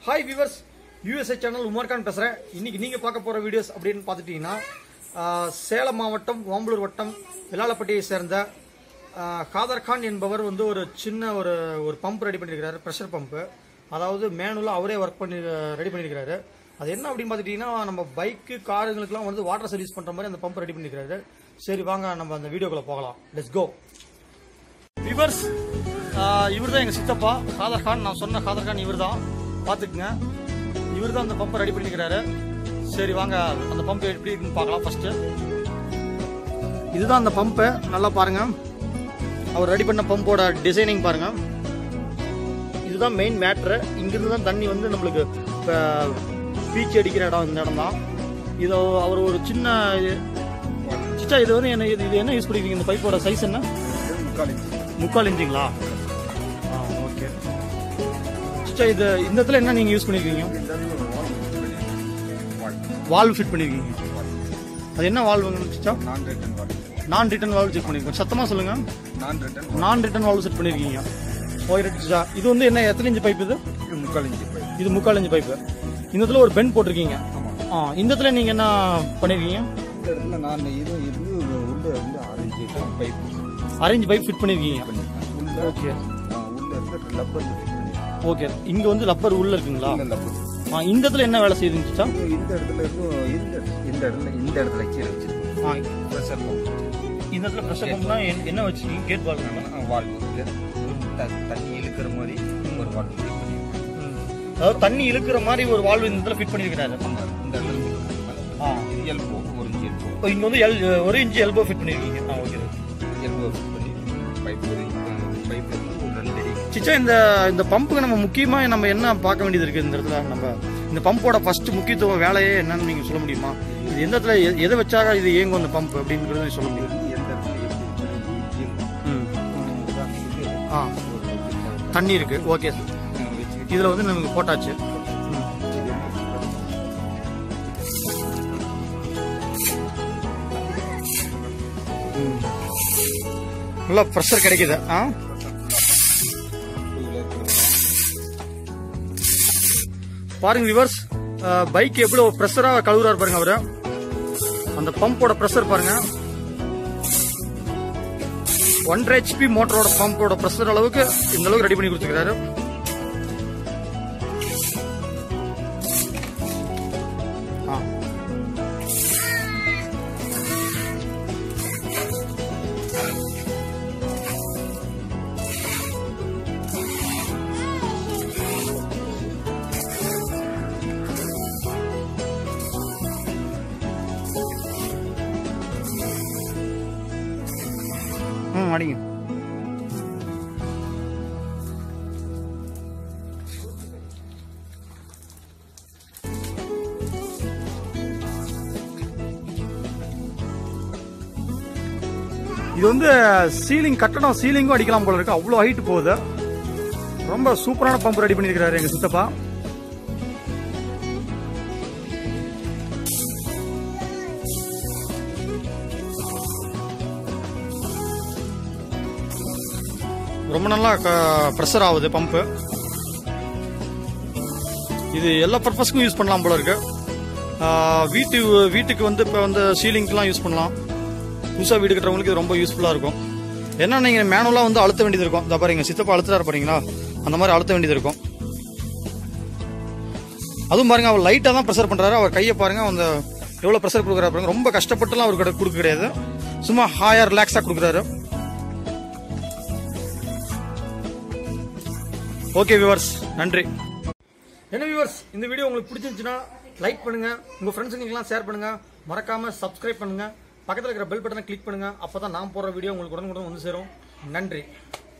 Hi viewers USA channel Umarkhan பேசுகிறேன் இன்னைக்கு நீங்கள் பார்க்க போகிற வீடியோஸ் அப்படின்னு பார்த்துட்டிங்கன்னா ஆஹ், சேலம் மாவட்டம் ஓம்பலூர் வட்டம் வெள்ளாளப்பட்டியை சேர்ந்த ஆஹ், காதர் கான் என்பவர் வந்து ஒரு சின்ன ஒரு ஒரு பம்ப் ரெடி பண்ணியிருக்கிறாரு ப்ரெஷர் பம்ப்பு அதாவது மேனுவலாக அவரே ஒர்க் பண்ணி ரெடி பண்ணியிருக்கிறாரு அது என்ன அப்படின்னு பார்த்துட்டிங்கன்னா நம்ம பைக்கு காருங்களுக்குலாம் வந்து வாட்டர் சர்வீஸ் பண்ணுற மாதிரி அந்த பம்ப் ரெடி பண்ணியிருக்கிறாரு சரி வாங்க நம்ம அந்த வீடியோக்குள்ளே போகலாம் லெட்ஸ் கோ விவர்ஸ் இவர் தான் எங்கள் சித்தப்பா காதர் கான் நான் சொன்ன காதர் கான் இவர் தான் பார்த்துக்குங்க இவர் தான் அந்த பம்பை ரெடி பண்ணிக்கிறாரு சரி வாங்க அந்த பம்ப் எப்படி இருக்குன்னு பார்க்கலாம் ஃபர்ஸ்ட்டு இதுதான் அந்த பம்பு நல்லா பாருங்க அவர் ரெடி பண்ண பம்போட டிசைனிங் பாருங்க இதுதான் மெயின் மேட்ரு இங்கிருந்து தான் தண்ணி வந்து நம்மளுக்கு இப்போ பீச் அடிக்கிற இடம் இந்த இடம் தான் இது அவர் ஒரு சின்ன இது- சிச்சா இது வந்து என்ன இது இது என்ன யூஸ் பண்ணிருக்கீங்க இந்த பைப்போட சைஸ் என்ன முக்கால் இன்ச்சுங்களா ஆ ஓகே சிச்சா இது இந்த இடத்துல என்ன நீங்கள் யூஸ் பண்ணியிருக்கீங்க வால்வ் ஃபிட் பண்ணியிருக்கீங்க அது என்ன வால்வுங்க சிச்சா non return value non return valve check பண்ணியிருக்கோம் சத்தமாக சொல்லுங்கள் non return non return valve set பண்ணியிருக்கீங்க ஓகே சிச்சா இது வந்து என்ன எத்தனை இன்ச்சு பைப் இது இது முக்கால் இன்ச்சு பைப் இது முக்கால் இன்ச்சு பைப்பு இந்த இடத்துல ஒரு பென் போட்டிருக்கீங்க ஆமாம் ஆ இந்த இடத்துல நீங்கள் என்ன பண்ணியிருக்கீங்க இந்த இடத்துல நான் இது இது உள்ள வந்து orange pipe arrange pipe fit பண்ணியிருக்கீங்க பண்ணியிருக்கேன் உள்ள ஓகே ஆ, உள்ள இருந்து லப்பர் பண்ணியிருக்கேன் ஓகே இங்கே வந்து லப்பர் உள்ள இருக்குங்களா இந்த லப்பர் ஆ இந்த இடத்துல என்ன வேலை செய்யுதுங்க சிச்சா இந்த இடத்துல இருக்கும் இந்த இந்த இடத்துல இந்த இடத்துல கீழே வச்சிருக்கோம் ஆ ப்ரெஷர் இந்த இடத்துல ப்ரெஷர் பம்ப்னா என்ன வச்சிருக்கீங்க கேட் பால் வால்வு தண்ணி இழுக்கிற மாதிரி ஒரு வால்வு ஃபிட் பண்ணியிருக்கேன் அதாவது தண்ணி இழுக்கிற மாதிரி ஒரு வால்வு இந்த இடத்துல ஃபிட் பண்ணியிருக்கிறாரு இந்த இடத்துல ஆ இது எல்போ ஒரு இன்ச்சு எல்போ இப்போ இங்க வந்து எல் ஒரு இன்ச் எல்போ ஃபிட் பண்ணியிருக்கீங்க ஆ ஓகே எல்போ ஃபிட் பண்ணி பைப் ஒரு பைப் ஒரு ரெண்டு அடி சிச்சா இந்த இந்த பம்புக்கு நம்ம முக்கியமா நம்ம என்ன பார்க்க வேண்டியது இருக்கு இந்த இடத்துல நம்ம இந்த பம்போட ஃபர்ஸ்ட் முக்கியத்துவம் வேலையே என்னன்னு நீங்க சொல்ல முடியுமா இது எந்த இடத்துல எ- எதை வச்சாக இது இயங்கும் அந்த பம்ப் அப்படிங்கிறது சொல்ல முடியும் எந்த இடத்துல எப்படி இயங்கும் ம் ஆ தண்ணி இருக்கு ஓகே வச்சுக்கிட்டு இதுல வந்து நமக்கு போட்டாச்சு ம். ம். நல்லா ப்ரெஷர் கிடைக்குது ஆ பாருங்க விவர்ஸ் பைக் எப்படி ப்ரெஷரா கழுவுறாரு பாருங்க அவரு அந்த பம்போட ப்ரெஷர் பாருங்க ஒன்றரை ஹெச்பி மோட்டரோட பம்போட ப்ரெஷர் அளவுக்கு இந்த அளவுக்கு ரெடி பண்ணி கொடுத்துருக்காரு ஆ ம் அடிங்க இது வந்து சீலிங் கட்டடம் சீலிங்கும் அடிக்கலாம் போல இருக்கு அவ்வளோ ஹைட் போகுது ரொம்ப சூப்பரான பம்ப் ரெடி பண்ணியிருக்கிறாரு எங்க சித்தப்பா ரொம்ப நல்லா ப்ரெஷர் ஆகுது பம்பு இது எல்லா பர்பஸ்க்கும் யூஸ் பண்ணலாம் போல இருக்கு ஆஹ் வீட்டு வீட்டுக்கு வந்து இப்போ வந்து சீலிங்க்கெலாம் யூஸ் பண்ணலாம் புதுசாக வீடு கட்டுறவங்களுக்கு இது ரொம்ப யூஸ்ஃபுல்லாக இருக்கும் என்ன நீங்கள் மேனுவலாக வந்து அழுத்த வேண்டியது இருக்கும் இந்த பாருங்க சித்தப்பா அழுத்துறாரு பாருங்களா அந்த மாதிரி அழுத்த வேண்டியது இருக்கும் அதுவும் பாருங்க அவர் லைட்டாக தான் ப்ரெஷர் பண்ணுறாரு அவர் கையை பாருங்க அந்த எவ்வளோ ப்ரெஷர் கொடுக்குறாரு பாருங்க ரொம்ப கஷ்டப்பட்டுலாம் அவர் கிட்ட கொடுக்க கிடையாது சும்மா ஹாயர் ரிலாக்ஸாக கொடுக்குறாரு ஓகே வியூவர்ஸ் நன்றி என்ன வியூவர்ஸ் இந்த வீடியோ உங்களுக்கு பிடிச்சிருந்துச்சுன்னா லைக் பண்ணுங்க உங்க ஃப்ரெண்ட்ஸுங்களுக்கெல்லாம் ஷேர் பண்ணுங்க மறக்காம சப்ஸ்கிரைப் பண்ணுங்க பக்கத்தில் இருக்கிற பெல் பட்டனை கிளிக் பண்ணுங்க அப்பதான் நான் போடுற வீடியோ உங்களுக்கு உடனுக்குடன் வந்து சேரும் நன்றி